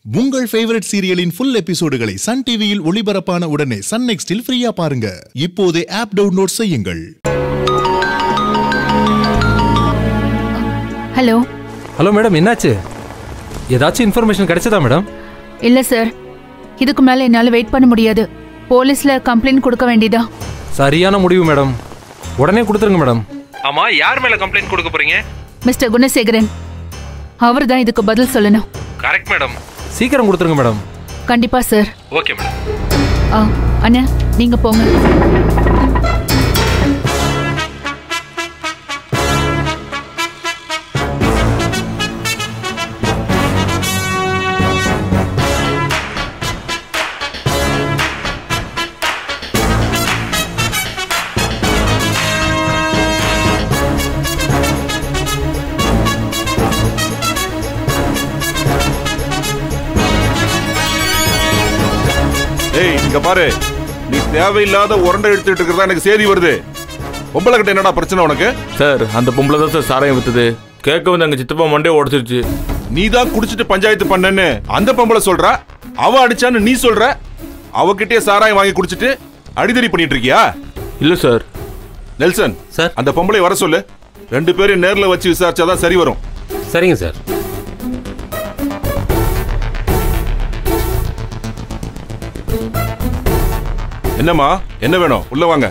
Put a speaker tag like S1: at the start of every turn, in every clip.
S1: உங்கள் ஃபேவரட் சீரியலின் ஃபுல் எபிசோடுகளை சன் டிவியில் ஒளிபரப்பான உடனே சன் நெக்ஸ்டில் ஃப்ரீயா பாருங்க இப்போதே ஆப் டவுன்லோட் செய்யுங்கள்
S2: ஹலோ
S3: ஹலோ மேடம் என்னாச்சு ஏதாச்சும் இன்ஃபர்மேஷன் கிடைச்சதா மேடம்
S2: இல்ல சார் இதுக்கு மேல என்னால வெயிட் பண்ண முடியாது போலீஸ்ல கம்ப்ளைண்ட் கொடுக்க வேண்டியதா
S3: சரியான முடிவு மேடம் உடனே கொடுத்துருங்க மேடம் ஆமா யார் மேல கம்ப்ளைண்ட் கொடுக்க போறீங்க
S2: மிஸ்டர் குணசேகரன் அவர் தான் இதுக்கு பதில் சொல்லணும்
S3: கரெக்ட் மேடம் சீக்கிரம் கொடுத்துருங்க மேடம்
S2: கண்டிப்பா சார்
S3: ஓகே மேடம்
S2: ஆ, அண்ணா நீங்க போங்க
S4: ஏய் இங்க பாரு நீ தேவையில்லாத உரண்டை எடுத்துட்டு இருக்கிறதா எனக்கு செய்தி வருது பொம்பளை கிட்ட என்னடா பிரச்சனை உனக்கு
S5: சார் அந்த பொம்பளை தான் சார் சாராயம் வித்துது கேட்க வந்து அங்க சித்தப்பா மண்டே உடச்சிருச்சு
S4: நீ தான் குடிச்சிட்டு பஞ்சாயத்து பண்ணேன்னு அந்த பொம்பளை சொல்றா அவ அடிச்சான்னு நீ சொல்ற அவகிட்டயே சாராயம் வாங்கி குடிச்சிட்டு அடிதடி பண்ணிட்டு இருக்கியா
S5: இல்ல சார்
S4: நெல்சன்
S6: சார்.
S4: அந்த பொம்பளை வர சொல்லு ரெண்டு பேரும் நேர்ல வச்சு விசாரிச்சாதான் சரி வரும்
S6: சரிங்க சார்
S4: என்னம்மா என்ன வேணும் உள்ள வாங்க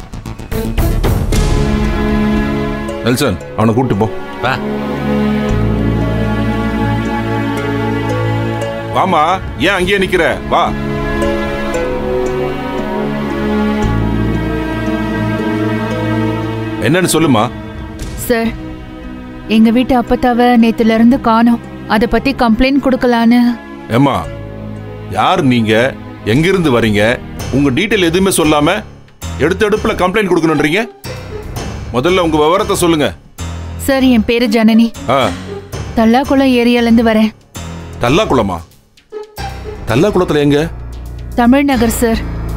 S4: நெல்சன் அவனை கூட்டு போ
S6: வா
S4: வாமா ஏன் அங்கேயே நிக்கிற வா என்னன்னு சொல்லுமா
S2: சார் எங்க வீட்டு அப்பத்தாவ நேத்துல இருந்து காணோம் அத பத்தி கம்ப்ளைண்ட் கொடுக்கலான்னு
S4: ஏம்மா யார் நீங்க எங்கிருந்து வரீங்க உங்க டீட்டெயில் எதுவுமே சொல்லாம எடுத்த எடுப்புல கம்ப்ளைண்ட் கொடுக்கணுன்றீங்க முதல்ல உங்க விவரத்தை சொல்லுங்க
S2: சார் என் பேரு ஜனனி
S4: ஆ
S2: தல்லாக்குளம் ஏரியால இருந்து வரேன்
S4: தல்லாக்குளமா தல்லாக்குளத்துல எங்க
S2: தமிழ் நகர் சார்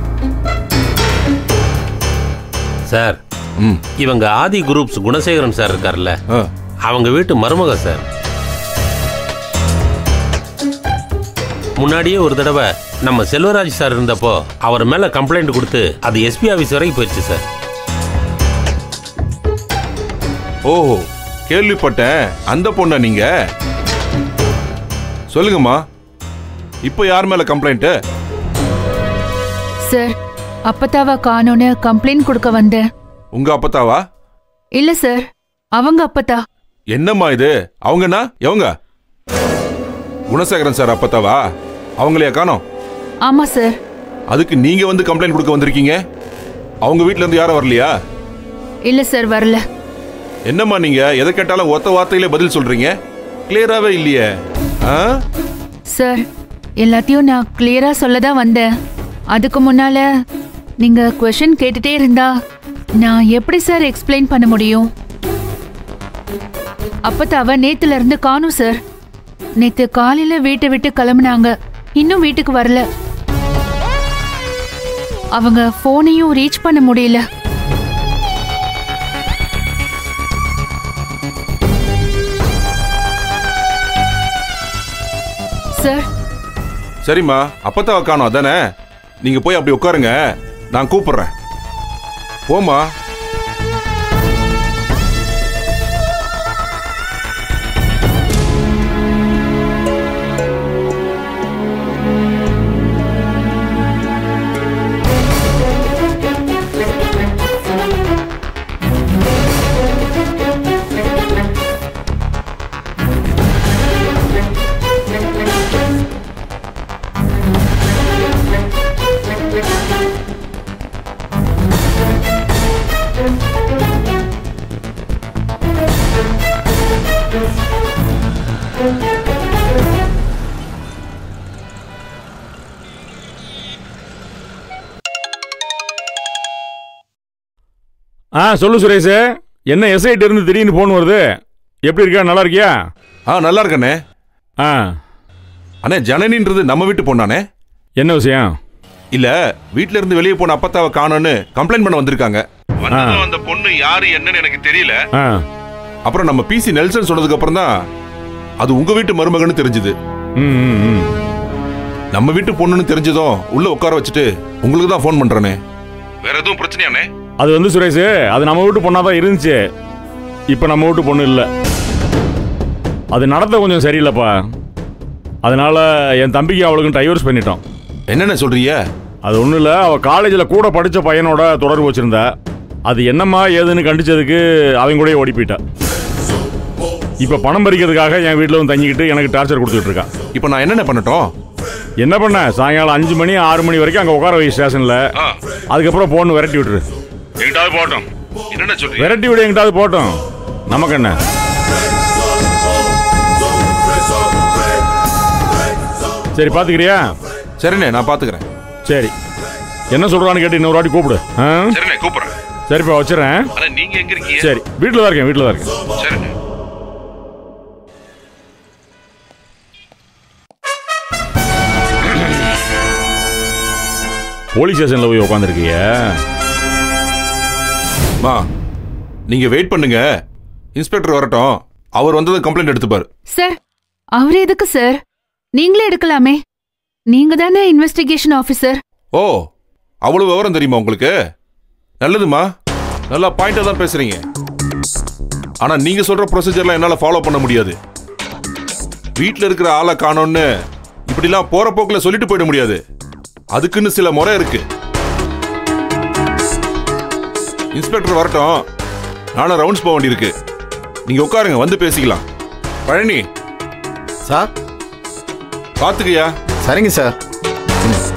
S6: சார்
S4: ம்
S6: இவங்க ஆதி குரூப்ஸ் குணசேகரன் சார் இருக்கார்ல
S4: ஆ
S6: அவங்க வீட்டு மருமக சார் முன்னாடியே ஒரு தடவை நம்ம செல்வராஜ் சார் இருந்தப்போ அவர் மேல கம்ப்ளைண்ட் கொடுத்து அது எஸ்பி ஆபீஸ் வரைக்கும் போயிடுச்சு சார்
S4: ஓஹோ கேள்விப்பட்டேன் அந்த பொண்ணா நீங்க சொல்லுங்கம்மா இப்போ யார் மேல கம்ப்ளைண்ட்
S2: சார் அப்பத்தாவ காணோன்னு கம்ப்ளைண்ட் கொடுக்க வந்தேன்
S4: உங்க அப்பத்தாவா
S2: இல்ல சார் அவங்க அப்பத்தா
S4: என்னம்மா இது அவங்கண்ணா எவங்க குணசேகரன் சார் அப்பத்தாவா அவங்களையா காணோம்
S2: ஆமா சார்
S4: அதுக்கு நீங்க வந்து கம்ப்ளைண்ட் கொடுக்க வந்திருக்கீங்க அவங்க வீட்ல இருந்து யாரும் வரலையா
S2: இல்ல சார் வரல
S4: என்னம்மா நீங்க எதை கேட்டாலும் ஒத்த வார்த்தையில பதில் சொல்றீங்க கிளியராவே இல்லையே ஆ?
S2: சார் எல்லாத்தையும் நான் கிளியரா சொல்ல தான் வந்தேன் அதுக்கு முன்னால நீங்க கொஷின் கேட்டுட்டே இருந்தா நான் எப்படி சார் எக்ஸ்பிளைன் பண்ண முடியும் அப்பத்தாவ நேத்துல இருந்து காணும் சார் நேத்து காலையில வீட்டை விட்டு கிளம்புனாங்க இன்னும் வீட்டுக்கு வரல அவங்க போனையும் ரீச் பண்ண முடியல சார்
S4: சரிம்மா அப்பத்தாவை காணோம் அதானே நீங்க போய் அப்படி உட்காருங்க நான் கூப்பிடுறேன் போம்மா
S7: ஆ சொல்லு சுரேஷ் என்ன எஸ்ஐட்டு இருந்து திடீர்னு போன் வருது எப்படி இருக்கா நல்லா இருக்கியா
S4: ஆ நல்லா இருக்கண்ணே
S7: ஆ
S4: அண்ணே ஜனனின்றது நம்ம வீட்டு பொண்ணானே
S7: என்ன விஷயம்
S4: இல்ல வீட்ல இருந்து வெளியே போன அப்பத்தாவை காணோன்னு கம்ப்ளைண்ட் பண்ண வந்திருக்காங்க அந்த பொண்ணு யாரு என்னன்னு எனக்கு தெரியல
S7: ஆ
S4: அப்புறம் நம்ம பிசி நெல்சன் சொன்னதுக்கு அப்புறம் தான் அது உங்க வீட்டு மருமகன்னு தெரிஞ்சுது
S7: ம் ம், ம்
S4: நம்ம வீட்டு பொண்ணுன்னு தெரிஞ்சதும் உள்ள உட்கார வச்சுட்டு உங்களுக்கு தான் ஃபோன் பண்றேனே வேற எதுவும் பிரச்சனையானே
S7: அது வந்து சுரேஷ் அது நம்ம வீட்டு பொண்ணாக தான் இருந்துச்சு இப்போ நம்ம வீட்டு பொண்ணு இல்லை அது நடத்த கொஞ்சம் சரியில்லைப்பா அதனால என் தம்பிக்கு அவளுக்கும் டைவர்ஸ் பண்ணிட்டோம்
S4: என்னென்ன சொல்றீங்க
S7: அது ஒன்றும் இல்லை அவள் காலேஜில் கூட படித்த பையனோட தொடர்பு வச்சிருந்தா அது என்னம்மா ஏதுன்னு கண்டிச்சதுக்கு அவங்க கூடயே ஓடி போயிட்டா இப்போ பணம் பறிக்கிறதுக்காக என் வீட்டில் வந்து தங்கிக்கிட்டு எனக்கு டார்ச்சர் கொடுத்துட்டு இருக்கா
S4: இப்போ நான் என்னென்ன பண்ணட்டும்
S7: என்ன பண்ண சாயங்காலம் அஞ்சு மணி ஆறு மணி வரைக்கும் அங்கே உட்கார வை ஸ்டேஷனில் அதுக்கப்புறம் போன்னு விரட்டி விட்டுரு எங்கிட்டாவது போட்டோம்
S4: என்னென்ன சொல்றீங்க
S7: விரட்டி விட எங்கிட்டாவது போட்டோம் நமக்கு என்ன சரி பார்த்துக்கிறியா
S4: சரிண்ணே நான் பாத்துக்கிறேன்
S7: சரி என்ன சொல்கிறான்னு கேட்டு இன்னொரு வாட்டி கூப்பிடு ஆ
S4: சரிண்ணே கூப்பிடுறேன்
S7: சரிப்பா வச்சுறேன்
S4: ஆனா நீங்க எங்க இருக்கீங்க
S7: சரி வீட்டில் தான் இருக்கேன் வீட்டில் தான் இருக்கேன்
S4: சரிண்ணே
S7: போலீஸ் ஸ்டேஷனில் போய் உட்காந்துருக்கிய
S4: மா நீங்க வெயிட் பண்ணுங்க இன்ஸ்பெக்டர் வரட்டும் அவர் வந்ததும் கம்ப்ளைண்ட் எடுத்துப்பாரு
S2: சார் அவர் எதுக்கு சார் நீங்களே எடுக்கலாமே நீங்க தானே இன்வெஸ்டிகேஷன் ஆஃபீஸர்
S4: ஓ அவ்வளவு விவரம் தெரியுமா உங்களுக்கு நல்லதுமா நல்லா பாயிண்டா தான் பேசுறீங்க ஆனா நீங்க சொல்ற ப்ரொசீஜர்லாம் என்னால ஃபாலோ பண்ண முடியாது வீட்ல இருக்கிற ஆளை காணோன்னு இப்படிலாம் போற போக்குல சொல்லிட்டு போயிட முடியாது அதுக்குன்னு சில முறை இருக்கு இன்ஸ்பெக்டர் வரட்டும் நானும் ரவுண்ட்ஸ் போக வேண்டியிருக்கு நீங்க உட்காருங்க வந்து பேசிக்கலாம் பழனி
S8: சார்
S4: பாத்துக்கயா
S8: சரிங்க சார்